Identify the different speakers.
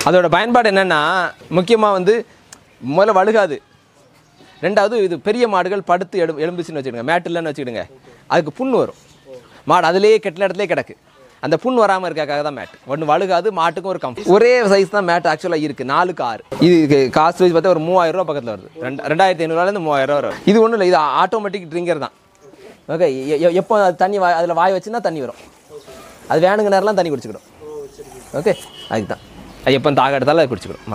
Speaker 1: அதோட பயன்பாடு என்னென்னா முக்கியமாக வந்து முதல்ல வழுகாது ரெண்டாவது இது பெரிய மாடுகள் படுத்து எலும் எலும்புச்சுன்னு வச்சுக்கிடுங்க மேட் இல்லைன்னு வச்சுக்கிடுங்க அதுக்கு புண் வரும் மாடு அதுலேயே கெட்டின இடத்துலேயே கிடக்கு அந்த புண் வராமல் இருக்காக்காக தான் மேட் ஒன்று வழுகாது மாட்டுக்கும் ஒரு கம்ஃபர்ட் ஒரே சைஸ் தான் மேட் ஆக்சுவலாக இருக்குது நாலுக்கு ஆறு இது காஸ்ட் வைஸ் பார்த்தா ஒரு மூவாயிரம் ரூபா பக்கத்தில் வருது ரெண்டு ரெண்டாயிரத்தி ஐநூறுவாலேருந்து மூவாயிரம் ரூபா வரும் இது ஒன்றும் இல்லை இது ஆட்டோமேட்டிக் ட்ரிங்கர் தான் ஓகே எப்போ அது தண்ணி வாய் அதில் வாய் வச்சுன்னா தண்ணி வரும் அது வேணுங்க நேரம்லாம் தண்ணி குடிச்சிக்கிடும் ஓகே அதுக்கு தான் அது எப்போ தாக எடுத்தாலும் அது குடிச்சிக்கிடும்